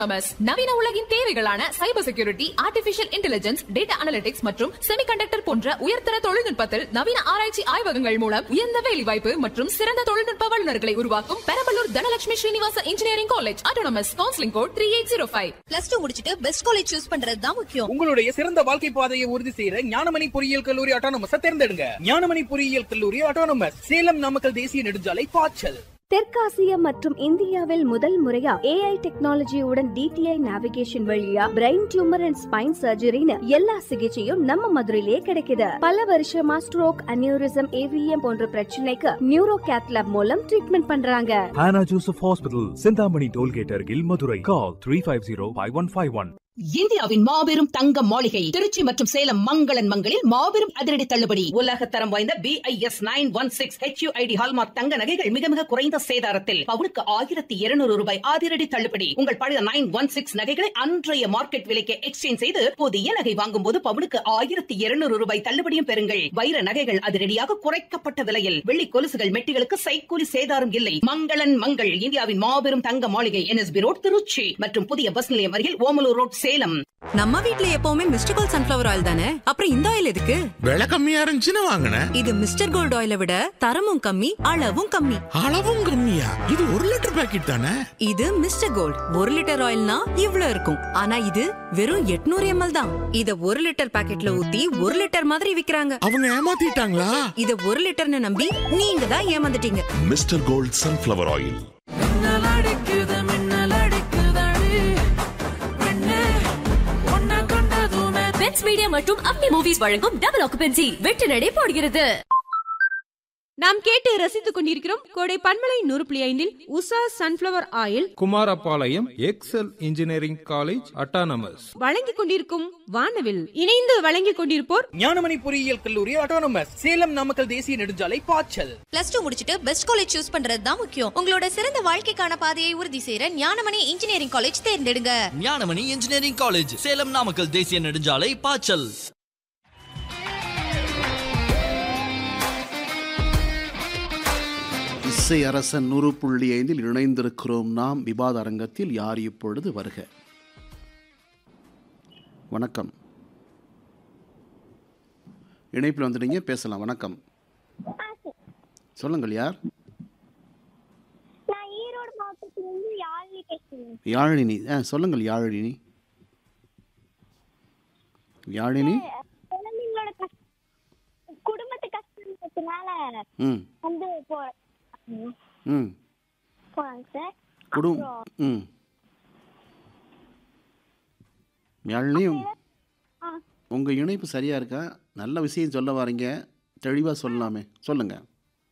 MS நவீன உலகின் தேவைகளான cyber security artificial intelligence data analytics மற்றும் செமிகண்டக்டர் போன்ற உயர்தர தொழில்நுட்பத்தில் நவீன ஆராய்ச்சி ஆய்வகங்கள் மூலம் உயர்ந்த வேலைவாய்ப்பு மற்றும் சிறந்த தொழில்நுட்ப வல்லுநர்களை உருவாக்கும் Perambalur Dhanalakshmi Srinivasa engineering college autonomous counselling code three eight zero five plus two முடிச்சிட்டு பெஸ்ட் காலேஜ் சூஸ் பண்றது தான் முக்கியம் உங்களுடைய சிறந்த வாழ்க்கை பாதையை உறுதி செய்யற ஞானமணி பொறியியல் கல்லூரி ஆட்டோனமஸ் தேர்ந்தெடுங்க ஞானமணி பொறியியல் கல்லூரி ஆட்டோனமஸ் சேலம் நாமக்கல் தேசிய நெடுஞ்சாலை பாய்ச்சல் தெற்காசியா மற்றும் இந்தியாவில் முதல் முறையா ஏஐ டெக்னாலஜியுடன் டிடிஐ நேவிகேஷன் வழியா பிரெயின் டியூமர் அண்ட் ஸ்பைன் சர்ஜரின்னு எல்லா சிகிச்சையும் நம்ம மதுரையிலே கிடைக்குது பல வருஷமா ஸ்ட்ரோக் அனியூரிசம் ஏவிஎம் போன்ற பிரச்சனைக்கு நியூரோ கேத்லாப் மூலம் ட்ரீட்மெண்ட் பண்றாங்க Hannah Joseph Hospital, Sindhamani Tollgate Argil, Madurai. Call 350-5151. இந்தியாவின் மாபெரும் தங்க மாளிகை திருச்சி மற்றும் சேலம் மங்களன் மங்களில் மாபெரும் அதிரடி தள்ளுபடி உலக தரம் வாய்ந்த B I S nine one six HUID hallmark தங்க நகைகள் மிக மிக குறைந்த சேதாரத்தில் பவுனுக்கு ஆயிரத்தி இருநூறு ரூபாய் அதிரடி தள்ளுபடி உங்கள் பழைய நைன் ஒன் சிக்ஸ் நகைகளை அன்றைய மார்க்கெட் விலைக்கு எக்ஸ்சேஞ்ச் செய்து புதிய நகை வாங்கும் போது பவுனுக்கு ஆயிரத்தி இருநூறு ரூபாய் தள்ளுபடியும் பெறுங்கள் வைர நகைகள் அதிரடியாக குறைக்கப்பட்ட விலையில் வெள்ளி கொலுசுகள் மெட்டிகளுக்கு சைக்கூலி சேதாரம் இல்லை மங்களன் மங்கள் இந்தியாவின் மாபெரும் தங்க மாளிகை என்எஸ்பி ரோட் திருச்சி மற்றும் புதிய பஸ் நிலையம் அருகில் ஓமலூர் ரோட் சேலம் நம்ம வீட்ல எப்பவுமே மிஸ்டர் கோல்ட் சன்ஃபிளவர் ஆயில் தானே அப்புறம் இந்த ஆயில் எதுக்கு விலை கம்மியா இருந்துச்சுன்னு வாங்கினேன் இது மிஸ்டர் கோல்ட் ஆயிலை விட தரமும் கம்மி அளவும் கம்மி அளவும் கம்மியா இது ஒரு லிட்டர் பாக்கெட் தானே இது மிஸ்டர் கோல்ட் ஒரு லிட்டர் ஆயில்னா இவ்ளோ இருக்கும் ஆனா இது வெறும் 800 எம்எல் தான் இத ஒரு லிட்டர் பாக்கெட்ல ஊத்தி ஒரு லிட்டர் மாதிரி விக்கிறாங்க அவங்க ஏமாத்திட்டாங்களா இத ஒரு லிட்டர்னு நம்பி நீங்க தான் ஏமாந்துட்டீங்க mister gold sunflower oil bets media மற்றும் அப்டி மூவிஸ் வழங்கும் டபுள் ஆக்குபென்சி வெற்றி நடை போடுகிறது நாம் கேட்டு ரசித்துக் கொண்டிருக்கிறோம் கோடை பன்மலை நூறு புள்ளி ஐந்தில் Usha sunflower oil Kumarapalayam Excel engineering college autonomous வழங்கிக் கொண்டிருக்கும் வானவில் இணைந்து வழங்கிக் கொண்டிருப்போர் ஞானமணி பொறியியல் கல்லூரி ஆட்டோனமஸ் சேலம் நாமக்கல் தேசிய நெடுஞ்சாலை பாய்ச்சல் பிளஸ் டூ முடிச்சிட்டு பெஸ்ட் காலேஜ் சூஸ் பண்றது தான் முக்கியம் உங்களோட சிறந்த வாழ்க்கைக்கான பாதையை உறுதி செய்யற ஞானமணி இன்ஜினியரிங் காலேஜ் தேர்ந்தெடுங்க ஞானமணி இன்ஜினியரிங் காலேஜ் சேலம் நாமக்கல் தேசிய நெடுஞ்சாலை பாய்ச்சல் இசை அரசன் நூறு புள்ளி ஐந்தில் இணைந்திருக்கிறோம் நாம் விவாத அரங்கத்தில் யார் இப்பொழுது வருக வணக்கம் இணைப்பில் வந்துட்டீங்க பேசலாம் வணக்கம் சொல்லுங்கள் யார் நான் ஈரோடு மாவட்டத்திலிருந்து யாழினி பேசுறேன் யாழினி ஆ சொல்லுங்கள் யாழினி யாழினி குழந்தைங்களோட கஷ்ட குடும்பத்து கஷ்டத்தினால ம் வந்து போ ம் போறாங்க சார் குடும் ம் யாழினி ஆ. உங்கள் இணைப்பு சரியாக இருக்கா நல்ல விஷயம் சொல்ல வரீங்க தெளிவாக சொல்லலாமே சொல்லுங்கள்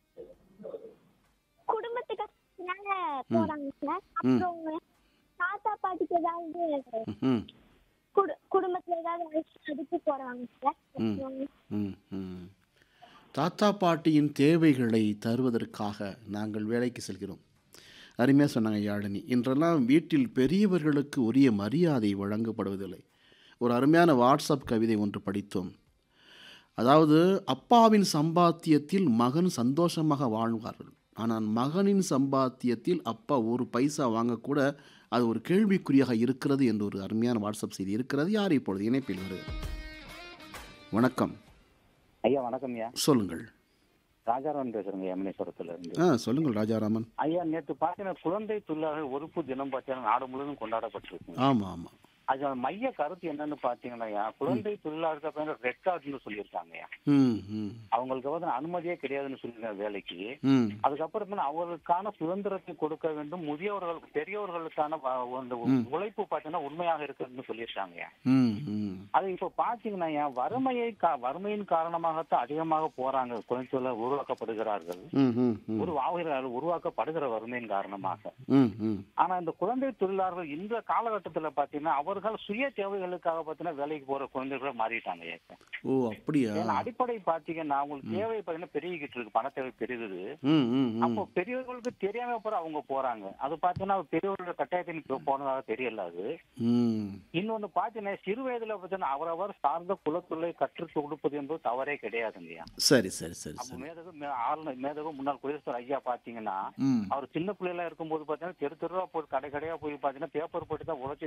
குடும்பத்து கஷ்டத்தினால போறாங்க சார் ம். அப்புறம் தாத்தா பாட்டிக்கு ஏதாவது ம் குடு குடும்பத்துல ஏதாவது வயசு அதுக்கு போறாங்க சார் ம். அப்புறம் ம், ம். தாத்தா பாட்டியின் தேவைகளை தருவதற்காக நாங்கள் வேலைக்கு செல்கிறோம் அருமையாக சொன்னாங்க யாழினி இன்றெல்லாம் வீட்டில் பெரியவர்களுக்கு உரிய மரியாதை வழங்கப்படுவதில்லை ஒரு அருமையான வாட்ஸ்அப் கவிதை ஒன்று படித்தோம் அதாவது அப்பாவின் சம்பாத்தியத்தில் மகன் சந்தோஷமாக வாழ்வார்கள் ஆனால் மகனின் சம்பாத்தியத்தில் அப்பா ஒரு பைசா வாங்கக்கூட அது ஒரு கேள்விக்குறியாக இருக்கிறது என்று ஒரு அருமையான வாட்ஸ்அப் செய்தி இருக்கிறது யார் இப்பொழுது இணைப்பில் வருகிறது வணக்கம் ஐயா வணக்கம் ஐயா சொல்லுங்கள் ராஜாராமன் பேசுறேங்க யமுனேஸ்வரத்துல இருந்து ஆ சொல்லுங்கள் ராஜாராமன் ஐயா நேற்று பாத்தீங்கன்னா குழந்தை தொழிலாளர் ஒறுப்பு தினம் பார்த்தீங்கன்னா நாடு முழுவதும் கொண்டாடப்பட்டிருக்கு ஆமாம் ஆமாம் அது மைய கருத்து என்னன்னு பாத்தீங்கன்னா ஐயா, குழந்தை தொழிலாளர்கள் ரெக்கார்ட்னு சொல்லியிருக்காங்க ஐயா. ம் ம் அவங்களுக்கு வந்து அனுமதியே கிடையாதுன்னு சொல்லியிருக்காங்க வேலைக்கு ம் அதுக்கப்புறம் என்ன, அவர்களுக்கான சுதந்திரத்தை கொடுக்க வேண்டும் முதியவர்கள் பெரியவர்களுக்கான வ- அந்த ம். உழைப்பு பாத்தீங்கன்னா உண்மையாக இருக்குன்னு சொல்லியிருக்காங்க ஐயா. ம் ம் அது இப்ப பாத்தீங்கன்னா ஐயா, வறுமையை கா- வறுமையின் காரணமாகத்தான் அதிகமாக போறாங்க குழந்தை தொழிலாளர் உருவாக்கப்படுகிறார்கள் ம் ம் ம் உருவாகிறார்கள் உருவாக்கப்படுகிற வறுமையின் காரணமாக ம் ம் ஆனா இந்த குழந்தை தொழிலாளர்கள் இந்த காலகட்டத்துல பாத்தீங்கன்னா அவர்கள் சுய தேவைகளுக்காக பாத்தீங்கன்னா வேலைக்கு போற குழந்தைகளை மாறிட்டாங்க ஐயா இப்ப. ஓ அப்படியா ஏன்னா அடிப்படை பாத்தீங்கன்னா அவங்களுக்கு தேவை பாத்தீங்கன்னா பெருகிக்கிட்டு இருக்கு பண தேவை பெருகுது ம் ம் ம் அப்போ பெரியவர்களுக்கு தெரியாம போற அவங்க போறாங்க அது பாத்தீங்கன்னா பெரியவர்களோட கட்டாயத்தின் கீழ் போனதாக தெரியல அது ம் இன்னொன்னு பாத்தீங்கன்னா சிறு வயதுல பாத்தீங்கன்னா அவரவர் சார்ந்த குலத்தொழிலை கற்றுக் கொடுப்பது என்பது தவறே கிடையாதுங்கய்யா சரி சரி சரி அப்ப சரி மேதகு மே- ஆளுநர் மேதகு முன்னாள் குடியரசு ஐயா பாத்தீங்கன்னா ம் அவர் சின்ன பிள்ளைகளா இருக்கும்போது பாத்தீங்கன்னா தெரு தெருவா போய் கடை கடையா போய் பாத்தீங்கன்னா பேப்பர் போட்டு தான் உழைச்சி